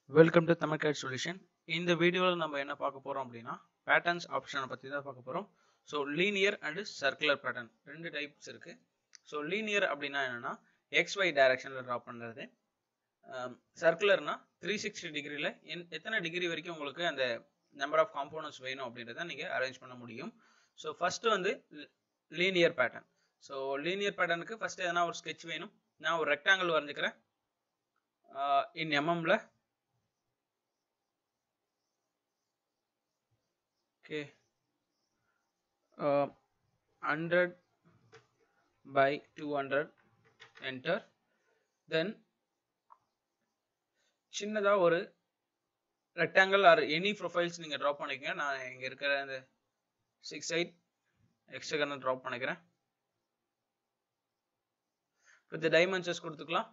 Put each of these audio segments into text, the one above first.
welcome to Tamil guide solution இந்த வீடியோவில் நம்ம என்ன பார்க்க போகிறோம் அப்படின்னா பேட்டர்ன்ஸ் ஆப்ஷனை பற்றி தான் பார்க்க போகிறோம் so linear and circular pattern ரெண்டு டைப்ஸ் இருக்குது ஸோ லீனியர் அப்படின்னா என்னென்னா எக்ஸ் ஒய் டைரக்ஷனில் ட்ரா பண்ணுறது சர்க்குலர்னா த்ரீ சிக்ஸ்டி டிகிரியில் என் எத்தனை டிகிரி வரைக்கும் உங்களுக்கு அந்த நம்பர் ஆஃப் காம்போனன்ட்ஸ் வேணும் அப்படின்றத நீங்கள் அரேஞ்ச் பண்ண முடியும் ஸோ ஃபஸ்ட்டு வந்து லீனியர் பேட்டர்ன் ஸோ லீனியர் பேட்டர்னுக்கு ஃபஸ்ட்டு எதனா ஒரு ஸ்கெட்ச் வேணும் நான் ஒரு ரெக்டாங்கிள் வரைஞ்சிக்கிறேன் இன் எம்எம்ல okay uh, 100 by 200 enter then சின்னதா ஒரு ரெக்டாங்கிள் ஆர் எனி ப்ரொஃபைல்ஸ் நீங்க ட்ராப் பண்ணிக்கங்க நான் இங்க இருக்கிற இந்த சிக்ஸ் எயிட் எக்ஸ்ட்ரா ட்ராப் பண்ணிக்கிறேன் வித் டைமென்ஷன்ஸ் கொடுத்துக்கலாம்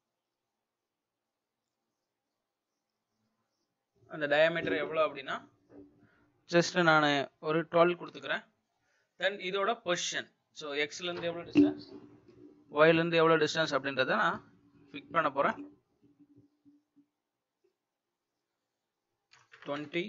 அந்த டயாமீட்டர் எவ்வளோ அப்படின்னா ஜஸ்ட் நான் ஒரு டுவெல் கொடுத்துக்கிறேன் தென் இதோட பொசிஷன் ஸோ எக்ஸ்லேருந்து எவ்வளோ டிஸ்டன்ஸ் ஒய்லேருந்து எவ்வளோ டிஸ்டன்ஸ் அப்படின்றத நான் ஃபிக் பண்ண போகிறேன் டுவெண்ட்டி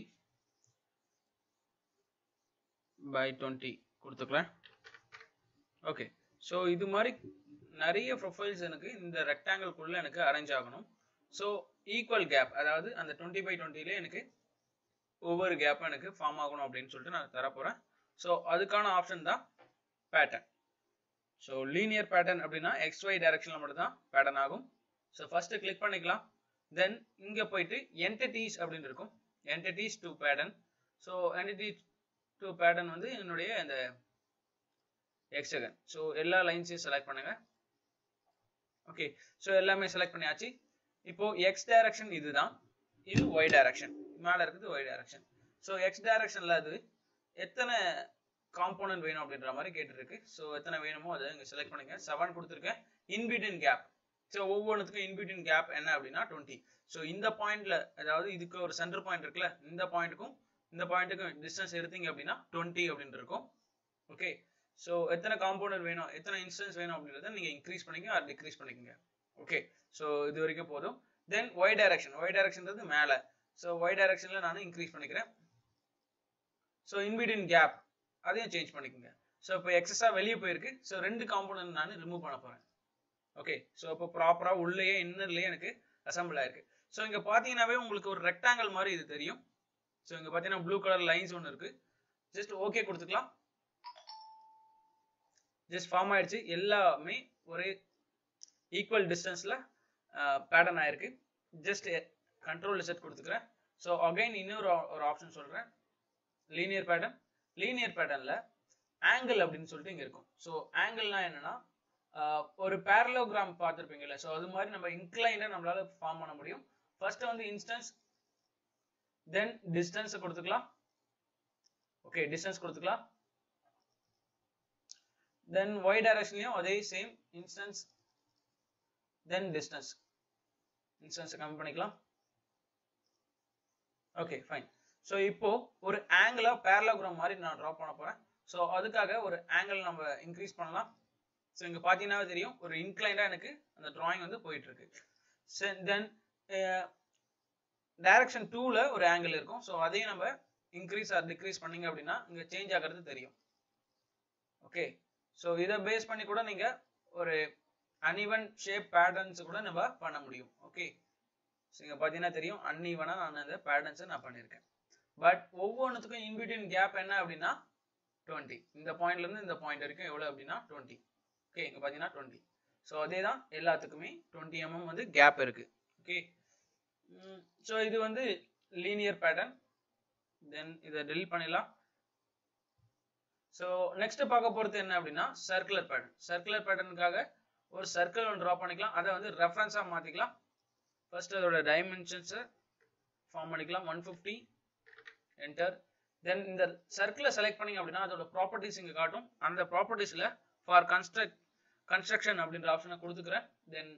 பை டுவெண்ட்டி கொடுத்துக்கிறேன் ஓகே ஸோ இது மாதிரி நிறைய ப்ரொஃபைல்ஸ் எனக்கு இந்த ரெக்டாங்கிள்குள்ளே எனக்கு அரேஞ்ச் ஆகணும் ஸோ ஈக்குவல் கேப் அதாவது அந்த டுவெண்ட்டி பை டுவெண்ட்டிலே எனக்கு ஒவ்வொரு கேப்பும் எனக்கு ஃபார்ம் ஆகணும் அப்படின்னு சொல்லிட்டு நான் தரப்போகிறேன் ஸோ அதுக்கான ஆப்ஷன் தான் பேட்டர்ன் ஸோ லீனியர் பேட்டர்ன் அப்படின்னா எக்ஸ் ஒய் டைரக்ஷனில் மட்டும் தான் பேட்டர்ன் ஆகும் ஸோ ஃபஸ்ட்டு கிளிக் பண்ணிக்கலாம் தென் இங்கே போயிட்டு என்டிட்டிஸ் அப்படின்னு இருக்கும் entities to pattern so entity to pattern வந்து என்னுடைய இந்த எக்ஸகன் ஸோ எல்லா லைன்ஸையும் செலக்ட் பண்ணுங்க ஓகே ஸோ எல்லாமே செலக்ட் பண்ணியாச்சு இப்போ எக்ஸ் டைரக்ஷன் இதுதான் இது ஒய் டைரக்ஷன் மேலே இருக்குது ஒய் டைரக்ஷன் ஸோ எக்ஸ் டைரக்ஷனில் அது எத்தனை காம்போனன்ட் வேணும் அப்படின்ற மாதிரி கேட்டுருக்கு ஸோ எத்தனை வேணுமோ அதை இங்கே செலக்ட் பண்ணுங்க செவன் கொடுத்துருக்கேன் இன்பிட்வீன் கேப் ஸோ ஒவ்வொன்றுத்துக்கும் இன்பிட்வீன் கேப் என்ன அப்படின்னா டுவெண்ட்டி ஸோ இந்த பாயிண்ட்ல அதாவது இதுக்கு ஒரு சென்டர் பாயிண்ட் இருக்குல்ல இந்த பாயிண்ட்டுக்கும் இந்த பாயிண்ட்டுக்கும் டிஸ்டன்ஸ் எடுத்தீங்க அப்படின்னா டுவெண்ட்டி அப்படின்னு இருக்கும் ஓகே ஸோ எத்தனை காம்போனன்ட் வேணும் எத்தனை இன்ஸ்டன்ஸ் வேணும் அப்படின்றத நீங்கள் இன்க்ரீஸ் பண்ணிக்க ஆர் டிக்ரீஸ் பண்ணிக்கோங்க ஓகே ஸோ இது வரைக்கும் போதும் தென் ஒய் டைரக்ஷன் ஒய் டைரக்ஷன்றது மேலே ஸோ ஒய் டைரக்ஷனில் நான் இன்க்ரீஸ் பண்ணிக்கிறேன் ஸோ இன்பிட்வீன் கேப் அதையும் சேஞ்ச் பண்ணிக்கோங்க ஸோ இப்போ எக்ஸஸாக வெளியே போயிருக்கு ஸோ ரெண்டு காம்போனன்ட் நான் ரிமூவ் பண்ண போகிறேன் ஓகே ஸோ இப்போ ப்ராப்பராக உள்ளேயே இன்னர்லேயே எனக்கு அசம்பிள் ஆயிருக்கு ஸோ இங்கே பார்த்தீங்கன்னாவே உங்களுக்கு ஒரு ரெக்டாங்கிள் மாதிரி இது தெரியும் ஸோ இங்கே பார்த்தீங்கன்னா ப்ளூ கலர் லைன்ஸ் ஒன்று இருக்குது ஜஸ்ட் ஓகே கொடுத்துக்கலாம் ஜஸ்ட் ஃபார்ம் ஆயிடுச்சு எல்லாமே ஒரு ஈக்குவல் டிஸ்டன்ஸில் பேட்டர்ன் ஆயிருக்கு ஜஸ்ட் கண்ட்ரோல் செட் கொடுத்துக்கிறேன் ஸோ அகைன் இன்னொரு ஒரு ஆப்ஷன் சொல்கிறேன் லீனியர் பேட்டர்ன் லீனியர் பேட்டர்னில் ஆங்கிள் அப்படின்னு சொல்லிட்டு இங்கே இருக்கும் ஸோ ஆங்கிள்னா என்னன்னா ஒரு பேரலோகிராம் பார்த்துருப்பீங்கல்ல ஸோ அது மாதிரி நம்ம இன்க்ளைண்டாக நம்மளால ஃபார்ம் பண்ண முடியும் ஃபர்ஸ்ட் வந்து இன்ஸ்டன்ஸ் தென் டிஸ்டன்ஸ் கொடுத்துக்கலாம் ஓகே டிஸ்டன்ஸ் கொடுத்துக்கலாம் தென் ஒய் டைரக்ஷன்லையும் அதே same instance then distance instance கம்மி பண்ணிக்கலாம் ஓகே ஃபைன் ஸோ இப்போ ஒரு ஆங்கிளா பேரலோகிராம் மாதிரி நான் ட்ரா பண்ண போறேன் ஸோ அதுக்காக ஒரு ஆங்கிள் நம்ம இன்க்ரீஸ் பண்ணலாம் ஸோ இங்கே பார்த்தீங்கன்னா தெரியும் ஒரு இன்க்ளைண்டாக எனக்கு அந்த டிராயிங் வந்து போயிட்டு இருக்கு தென் டைரக்ஷன் டூவில் ஒரு ஆங்கிள் இருக்கும் ஸோ அதையும் நம்ம இன்க்ரீஸ் ஆர் டிக்ரீஸ் பண்ணீங்க அப்படின்னா இங்கே சேஞ்ச் ஆகிறது தெரியும் ஓகே ஸோ இதை பேஸ் பண்ணி கூட நீங்கள் ஒரு அன்இவன் ஷேப் பேட்டர்ன்ஸ் கூட நம்ம பண்ண முடியும் ஓகே ஸோ இங்கே பார்த்தீங்கன்னா தெரியும் அன்இவனாக நான் இந்த பேட்டர்ன்ஸை நான் பண்ணியிருக்கேன் பட் ஒவ்வொன்றுத்துக்கும் இன்பிட்வீன் கேப் என்ன அப்படின்னா டுவெண்ட்டி இந்த பாயிண்ட்லேருந்து இந்த பாயிண்ட் வரைக்கும் எவ்வளோ அப்படின்னா டுவெண்ட்டி ஓகே இங்கே பார்த்தீங்கன்னா டுவெண்ட்டி ஸோ அதே தான் எல்லாத்துக்குமே டுவெண்ட்டி எம்எம் வந்து கேப் இருக்கு ஓகே ஸோ இது வந்து லீனியர் பேட்டர்ன் தென் இதை டெலிட் பண்ணிடலாம் ஸோ நெக்ஸ்ட் பார்க்க போகிறது என்ன அப்படின்னா சர்க்குலர் பேட்டர்ன் சர்க்குலர் பேட்டர்னுக்காக ஒரு சர்க்கிள் ஒன்று ட்ரா பண்ணிக்கலாம் அதை வந்து ரெஃபரன்ஸாக மாற்றிக்கலாம் ஃபர்ஸ்ட் அதோட டைமென்ஷன்ஸை ஃபார்ம் பண்ணிக்கலாம் ஒன் ஃபிஃப்டி என்டர் தென் இந்த சர்க்கிளை செலக்ட் பண்ணிங்க அப்படின்னா அதோட ப்ராப்பர்ட்டிஸ் இங்கே காட்டும் அந்த ப்ராப்பர்ட்டிஸில் ஃபார் கன்ஸ்ட்ரக்ட் கன்ஸ்ட்ரக்ஷன் அப்படின்ற ஆப்ஷனை கொடுத்துக்கிறேன் தென்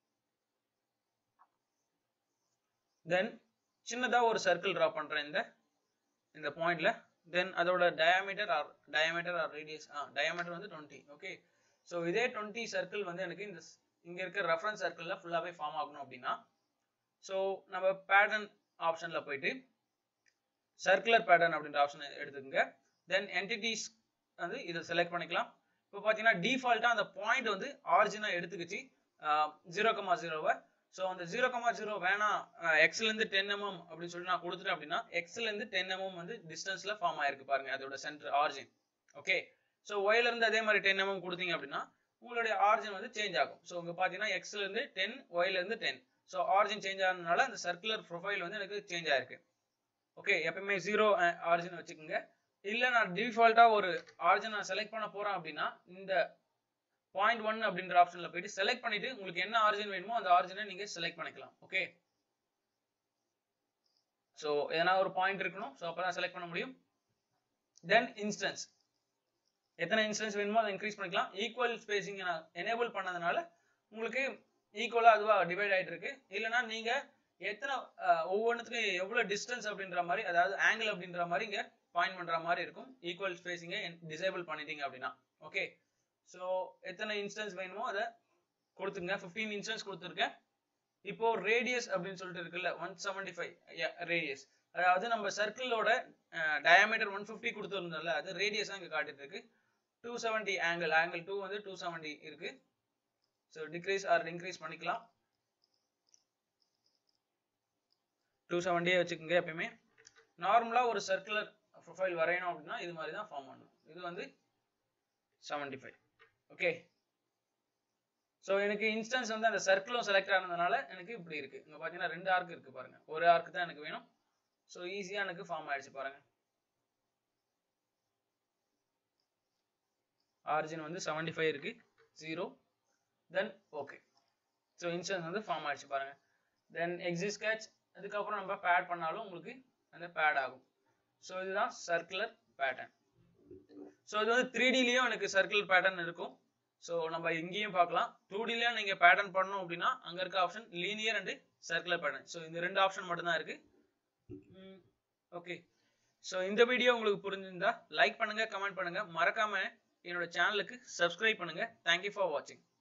தென் சின்னதாக ஒரு சர்க்கிள் ட்ரா பண்ணுறேன் இந்த இந்த பாயிண்ட்ல தென் அதோட diameter or diameter or radius ஆ டயாமீட்டர் வந்து டுவெண்ட்டி ஓகே ஸோ இதே டுவெண்ட்டி சர்க்கிள் வந்து எனக்கு இந்த இங்கே இருக்க ரெஃபரன்ஸ் சர்க்கிளில் ஃபுல்லாகவே ஃபார்ம் ஆகணும் அப்படின்னா ஸோ நம்ம பேட்டர்ன் ஆப்ஷனில் போயிட்டு சர்க்குலர் பேட்டர்ன் அப்படின்ற ஆப்ஷன் எடுத்துக்கோங்க தென் என்டிட்டிஸ் வந்து இதை செலக்ட் பண்ணிக்கலாம் இப்போ பார்த்தீங்கன்னா டிஃபால்ட்டாக அந்த பாயிண்ட் வந்து ஆரிஜினாக எடுத்துக்கிச்சு ஜீரோ கமா ஜீரோவை ஸோ அந்த ஜீரோ கமா ஜீரோ வேணாம் எக்ஸ்லேருந்து டென் எம்எம் அப்படின்னு சொல்லி நான் கொடுத்துட்டேன் அப்படின்னா எக்ஸ்லேருந்து டென் எம்எம் வந்து டிஸ்டன்ஸில் ஃபார்ம் ஆயிருக்கு பாருங்க அதோட சென்டர் ஆரிஜின் ஓகே ஸோ ஒய்லேருந்து அதே மாதிரி டென் எம்எம் கொடுத்தீங்க அப்படின்னா உங்களுடைய ஆரிஜின் வந்து சேஞ்ச் ஆகும் ஸோ இங்கே பார்த்தீங்கன்னா எக்ஸ்லேருந்து டென் ஒய்லேருந்து டென் ஸோ ஆரிஜின் சேஞ்ச் ஆனதுனால அந்த சர்க்குலர் ப்ரொஃபைல் வந்து எனக்கு சேஞ்ச் ஆயிருக்கு ஓகே எப்பயுமே ஜீரோ ஆரிஜின் வச்சுக்கோங்க இல்லை நான் டிஃபால்ட்டாக ஒரு ஆரிஜின் நான் செலக்ட் பண்ண போகிறேன் அப்படின்னா இந்த பாயிண்ட் ஒன் அப்படின்ற ஆப்ஷனில் போயிட்டு செலக்ட் பண்ணிட்டு உங்களுக்கு என்ன ஆரிஜின் வேணுமோ அந்த ஆரிஜினை நீங்கள் செலக்ட் பண்ணிக்கலாம் ஓகே ஸோ எதனா ஒரு பாயிண்ட் இருக்கணும் ஸோ அப்போ தான் செலக்ட் பண்ண முடியும் தென் இன்ஸ்டன்ஸ் எத்தனை இன்ஸ்டன்ஸ் வேணுமோ அதை இன்க்ரீஸ் பண்ணிக்கலாம் ஈக்குவல் ஸ்பேசிங் நான் எனேபிள் பண்ணதுனால உங்களுக்கு ஈக்குவலாக அதுவாக டிவைட் ஆகிட்டு இருக்கு இல்லைனா நீங்கள் எத்தனை ஒவ்வொன்றுத்துக்கும் எவ்வளோ டிஸ்டன்ஸ் அப்படின்ற மாதிரி அதாவது ஆங்கிள் அப்படின்ற மாதிரி இங்கே பாயிண்ட் பண்ணுற மாதிரி இருக்கும் ஈக்குவல் ஸ்பேசிங்கை டிசேபிள் பண்ணிட்டீங்க அப்படின்னா ஓகே ஸோ எத்தனை இன்ஸ்டன்ஸ் வேணுமோ அதை கொடுத்துங்க ஃபிஃப்டீன் இன்ஸ்டன்ஸ் கொடுத்துருக்கேன் இப்போ ரேடியஸ் அப்படின்னு சொல்லிட்டு இருக்குல்ல ஒன் செவன்டி ஃபைவ் ரேடியஸ் அதாவது நம்ம சர்க்கிளோட டயாமீட்டர் ஒன் ஃபிஃப்டி கொடுத்துருந்தோம்ல அது ரேடியஸாக இங்கே காட்டிட்டு இருக்கு two seventy angle angle two வந்து டூ செவன்டி இருக்கு ஸோ டிக்ரீஸ் ஆர் இன்க்ரீஸ் பண்ணிக்கலாம் டூ செவன்டியே வச்சுக்கோங்க எப்பயுமே நார்மலாக ஒரு சர்க்குலர் ப்ரொஃபைல் வரையணும் அப்படின்னா இது மாதிரி தான் ஃபார்ம் பண்ணணும் இது வந்து செவன்டி ஃபைவ் ஓகே ஸோ எனக்கு இன்ஸ்டன்ஸ் வந்து அந்த சர்க்கிளும் செலக்ட் ஆனதுனால எனக்கு இப்படி இருக்கு இங்கே பார்த்தீங்கன்னா ரெண்டு ஆர்க் இருக்கு பாருங்க ஒரு ஆர்க் தான் எனக்கு வேணும் ஸோ ஈஸியாக எனக்கு ஃபார்ம் ஆயிடுச்சு பாருங்க ஆரிஜின் வந்து செவன்டி ஃபைவ் இருக்கு zero then okay so instance வந்து ஃபார்ம் ஆயிடுச்சு பாருங்க தென் எக்ஸிட் ஸ்கேட்ச் அதுக்கப்புறம் நம்ம பேட் பண்ணாலும் உங்களுக்கு அந்த பேட் ஆகும் ஸோ இதுதான் சர்க்குலர் பேட்டர்ன் ஸோ இது வந்து த்ரீ டிலையும் எனக்கு சர்க்குலர் பேட்டர்ன் இருக்கும் ஸோ நம்ம இங்கேயும் பார்க்கலாம் டூ டிலையும் நீங்கள் பேட்டர்ன் பண்ணணும் அப்படின்னா அங்கே இருக்க option linear and circular pattern so இந்த ரெண்டு ஆப்ஷன் மட்டும்தான் இருக்கு ஓகே ஸோ இந்த வீடியோ உங்களுக்கு புரிஞ்சிருந்தா லைக் பண்ணுங்க கமெண்ட் பண்ணுங்க மறக்காம என்னோட சேனலுக்கு சப்ஸ்கிரைப் பண்ணுங்க தேங்க்யூ ஃபார் வாட்சிங்